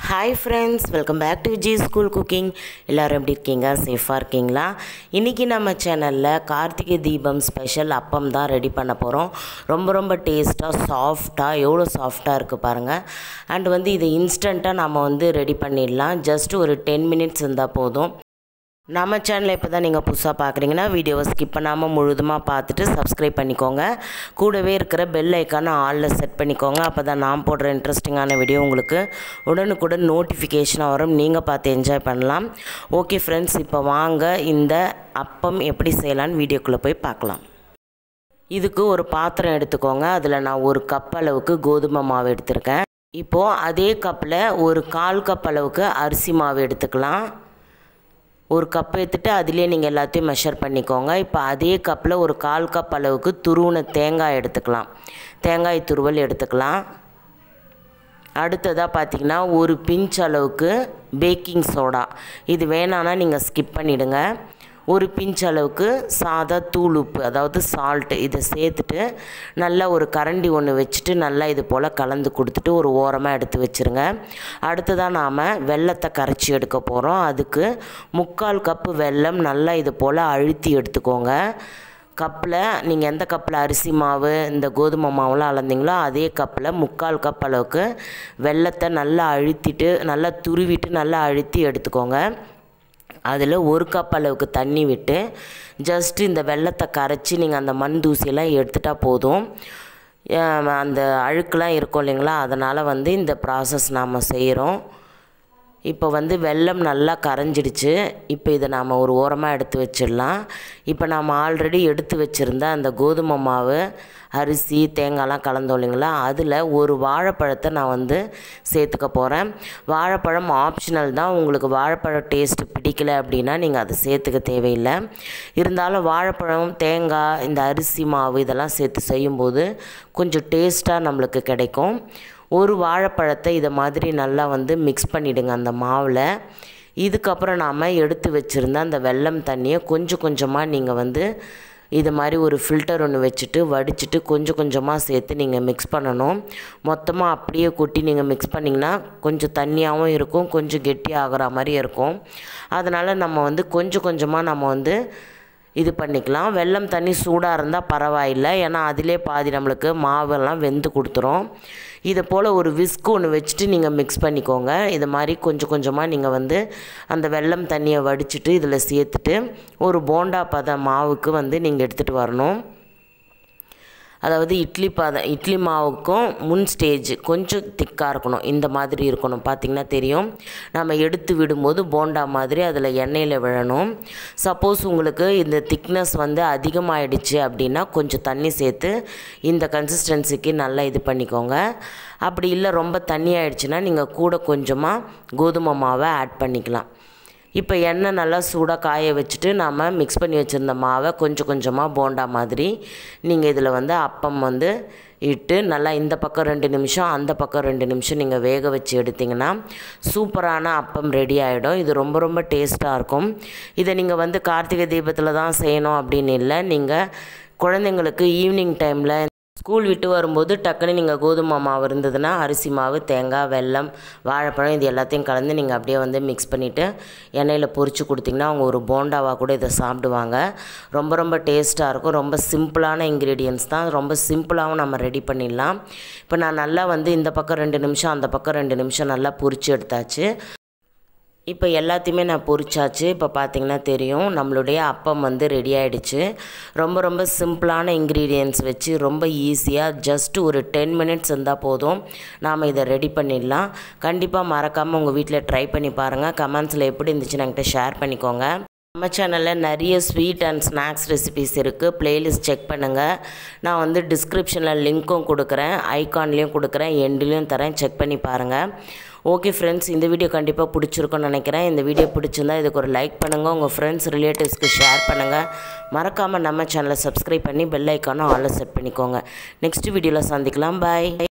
hi friends welcome back to Vijay school cooking எல்லோரும் எப்படி இருக்கீங்க சேஃபாக இருக்கீங்களா இன்றைக்கி நம்ம சேனலில் கார்த்திகை தீபம் ஸ்பெஷல் அப்பம் தான் ரெடி பண்ண போகிறோம் ரொம்ப ரொம்ப டேஸ்ட்டாக சாஃப்டாக எவ்வளோ சாஃப்டாக இருக்குது பாருங்கள் அண்ட் வந்து இதை இன்ஸ்டண்ட்டாக நம்ம வந்து ரெடி பண்ணிடலாம் ஜஸ்ட் ஒரு டென் மினிட்ஸ் இருந்தால் போதும் நம்ம சேனலை இப்போ தான் நீங்கள் புதுசாக பார்க்குறீங்கன்னா வீடியோவை ஸ்கிப் பண்ணாமல் முழுதுமாக பார்த்துட்டு சப்ஸ்கிரைப் பண்ணிக்கோங்க கூடவே இருக்கிற பெல் ஐக்கானை ஆலில் செட் பண்ணிக்கோங்க அப்போ தான் நான் போடுற இன்ட்ரெஸ்டிங்கான வீடியோ உங்களுக்கு உடனுக்குடன் நோட்டிஃபிகேஷனாக வரும் நீங்கள் பார்த்து என்ஜாய் பண்ணலாம் ஓகே ஃப்ரெண்ட்ஸ் இப்போ வாங்க இந்த அப்பம் எப்படி செய்யலான்னு வீடியோக்குள்ளே போய் பார்க்கலாம் இதுக்கு ஒரு பாத்திரம் எடுத்துக்கோங்க அதில் நான் ஒரு கப் அளவுக்கு கோதுமை மாவு எடுத்திருக்கேன் இப்போது அதே கப்பில் ஒரு கால் கப் அளவுக்கு அரிசி மாவு எடுத்துக்கலாம் ஒரு கப் எடுத்துட்டு அதிலே நீங்கள் எல்லாத்தையும் மெஷர் பண்ணிக்கோங்க இப்போ அதே கப்பில் ஒரு கால் கப் அளவுக்கு துருவின தேங்காய் எடுத்துக்கலாம் தேங்காய் துருவல் எடுத்துக்கலாம் அடுத்ததாக பார்த்தீங்கன்னா ஒரு பிஞ்ச் அளவுக்கு பேக்கிங் சோடா இது வேணான்னா நீங்கள் ஸ்கிப் பண்ணிவிடுங்க ஒரு பிஞ்ச் அளவுக்கு சாதா தூள் உப்பு அதாவது சால்ட்டு இதை சேர்த்துட்டு நல்லா ஒரு கரண்டி ஒன்று வச்சுட்டு நல்லா இது போல் கலந்து கொடுத்துட்டு ஒரு ஓரமாக எடுத்து வச்சுருங்க அடுத்ததாக நாம் வெள்ளத்தை கரைச்சி எடுக்க போகிறோம் அதுக்கு முக்கால் கப்பு வெல்லம் நல்லா இது போல் அழுத்தி எடுத்துக்கோங்க கப்பில் நீங்கள் எந்த கப்பில் அரிசி மாவு இந்த கோதுமை மாவுலாம் அளந்தீங்களோ அதே கப்பில் முக்கால் கப் அளவுக்கு வெள்ளத்தை நல்லா அழுத்திட்டு நல்லா துருவிட்டு நல்லா அழுத்தி எடுத்துக்கோங்க அதில் ஒரு கப் அளவுக்கு தண்ணி விட்டு ஜஸ்ட் இந்த வெள்ளத்தை கரைச்சி நீங்கள் அந்த மண் தூசியெல்லாம் எடுத்துட்டால் போதும் அந்த அழுக்கெலாம் இருக்கும் இல்லைங்களா அதனால் வந்து இந்த ப்ராசஸ் நாம் செய்கிறோம் இப்போ வந்து வெல்லம் நல்லா கரைஞ்சிடுச்சு இப்போ இதை நாம் ஒரு ஓரமாக எடுத்து வச்சிடலாம் இப்போ நாம் ஆல்ரெடி எடுத்து வச்சுருந்த அந்த கோதுமை மாவு அரிசி தேங்காய்லாம் கலந்தோம் இல்லைங்களா அதில் ஒரு வாழைப்பழத்தை நான் வந்து சேர்த்துக்க போகிறேன் வாழைப்பழம் ஆப்ஷனல் தான் உங்களுக்கு வாழைப்பழம் டேஸ்ட்டு பிடிக்கல அப்படின்னா நீங்கள் அதை சேர்த்துக்க தேவையில்லை இருந்தாலும் வாழைப்பழம் தேங்காய் இந்த அரிசி மாவு இதெல்லாம் சேர்த்து செய்யும்போது கொஞ்சம் டேஸ்ட்டாக நம்மளுக்கு கிடைக்கும் ஒரு வாழைப்பழத்தை இதை மாதிரி நல்லா வந்து மிக்ஸ் பண்ணிவிடுங்க அந்த மாவில் இதுக்கப்புறம் நாம் எடுத்து வச்சுருந்த அந்த வெல்லம் தண்ணியை கொஞ்சம் கொஞ்சமாக நீங்கள் வந்து இது மாதிரி ஒரு ஃபில்டர் ஒன்று வச்சுட்டு வடிச்சிட்டு கொஞ்சம் கொஞ்சமாக சேர்த்து நீங்கள் மிக்ஸ் பண்ணணும் மொத்தமாக அப்படியே கொட்டி நீங்கள் மிக்ஸ் பண்ணிங்கன்னா கொஞ்சம் தண்ணியாகவும் இருக்கும் கொஞ்சம் கெட்டி ஆகிற மாதிரி இருக்கும் அதனால் நம்ம வந்து கொஞ்சம் கொஞ்சமாக நம்ம வந்து இது பண்ணிக்கலாம் வெல்லம் தண்ணி சூடாக இருந்தால் பரவாயில்லை ஏன்னா அதிலே பாதி நம்மளுக்கு மாவெல்லாம் வெந்து கொடுத்துரும் இதை போல் ஒரு விஸ்க் ஒன்று வச்சுட்டு நீங்கள் மிக்ஸ் பண்ணிக்கோங்க இது மாதிரி கொஞ்சம் கொஞ்சமாக நீங்கள் வந்து அந்த வெல்லம் தண்ணியை வடிச்சிட்டு இதில் சேர்த்துட்டு ஒரு போண்டா பத மாவுக்கு வந்து நீங்கள் எடுத்துகிட்டு வரணும் அதாவது இட்லி பதம் இட்லி மாவுக்கும் முன் ஸ்டேஜ் கொஞ்சம் திக்காக இருக்கணும் இந்த மாதிரி இருக்கணும் பார்த்திங்கன்னா தெரியும் நம்ம எடுத்து விடும்போது போண்டா மாதிரி அதில் எண்ணெயில் விழணும் சப்போஸ் உங்களுக்கு இந்த திக்னஸ் வந்து அதிகமாகிடுச்சு அப்படின்னா கொஞ்சம் தண்ணி சேர்த்து இந்த கன்சிஸ்டன்சிக்கு நல்லா இது பண்ணிக்கோங்க அப்படி இல்லை ரொம்ப தண்ணி ஆகிடுச்சுன்னா நீங்கள் கூட கொஞ்சமாக கோதுமை மாவை ஆட் பண்ணிக்கலாம் இப்போ எண்ணெய் நல்லா சூடாக காய வச்சுட்டு நாம் மிக்ஸ் பண்ணி வச்சுருந்த மாவை கொஞ்சம் கொஞ்சமாக போண்டா மாதிரி நீங்கள் இதில் வந்து அப்பம் வந்து இட்டு நல்லா இந்த பக்கம் ரெண்டு நிமிஷம் அந்த பக்கம் ரெண்டு நிமிஷம் நீங்கள் வேக வச்சு எடுத்திங்கன்னா சூப்பரான அப்பம் ரெடி ஆகிடும் இது ரொம்ப ரொம்ப டேஸ்ட்டாக இருக்கும் இதை நீங்கள் வந்து கார்த்திகை தீபத்தில் தான் செய்யணும் அப்படின்னு இல்லை நீங்கள் குழந்தைங்களுக்கு ஈவினிங் டைமில் ஸ்கூல் விட்டு வரும்போது டக்குன்னு நீங்கள் கோதுமை மாவு இருந்ததுன்னா அரிசி மாவு தேங்காய் வெல்லம் வாழைப்பழம் இது எல்லாத்தையும் கலந்து நீங்கள் அப்படியே வந்து மிக்ஸ் பண்ணிவிட்டு எண்ணெயில் பொரித்து கொடுத்திங்கன்னா அவங்க ஒரு போண்டாவாக கூட இதை சாப்பிடுவாங்க ரொம்ப ரொம்ப டேஸ்ட்டாக இருக்கும் ரொம்ப சிம்பிளான இன்க்ரீடியன்ஸ் தான் ரொம்ப சிம்பிளாகவும் நம்ம ரெடி பண்ணிடலாம் இப்போ நான் நல்லா வந்து இந்த பக்கம் ரெண்டு நிமிஷம் அந்த பக்கம் ரெண்டு நிமிஷம் நல்லா பொரித்து எடுத்தாச்சு இப்போ எல்லாத்தையுமே நான் பொரிச்சாச்சு இப்போ பார்த்திங்கன்னா தெரியும் நம்மளுடைய அப்பம் வந்து ரெடி ஆகிடுச்சு ரொம்ப ரொம்ப சிம்பிளான இன்க்ரீடியன்ஸ் வச்சு ரொம்ப ஈஸியாக ஜஸ்ட் ஒரு டென் மினிட்ஸ் இருந்தால் போதும் நாம் இதை ரெடி பண்ணிடலாம் கண்டிப்பாக மறக்காமல் உங்கள் வீட்டில் ட்ரை பண்ணி பாருங்கள் கமெண்ட்ஸில் எப்படி இருந்துச்சுன்னு என்கிட்ட ஷேர் பண்ணிக்கோங்க நம்ம சேனலில் நிறைய ஸ்வீட் அண்ட் ஸ்நாக்ஸ் ரெசிபிஸ் இருக்குது ப்ளேலிஸ்ட் செக் பண்ணுங்கள் நான் வந்து டிஸ்கிரிப்ஷனில் லிங்க்கும் கொடுக்குறேன் ஐகான்லேயும் கொடுக்குறேன் எண்ட்லேயும் தரேன் செக் பண்ணி பாருங்கள் ஓகே ஃப்ரெண்ட்ஸ் இந்த வீடியோ கண்டிப்பாக பிடிச்சிருக்குன்னு நினைக்கிறேன் இந்த வீடியோ பிடிச்சிருந்தா இதுக்கு ஒரு லைக் பண்ணுங்கள் உங்கள் ஃப்ரெண்ட்ஸ் ரிலேட்டிவ்ஸ்க்கு ஷேர் பண்ணுங்கள் மறக்காமல் நம்ம சேனலை சப்ஸ்கிரைப் பண்ணி பெல் ஐக்கானும் ஆலில் செட் பண்ணிக்கோங்க நெக்ஸ்ட் வீடியோவில் சந்திக்கலாம் பாய்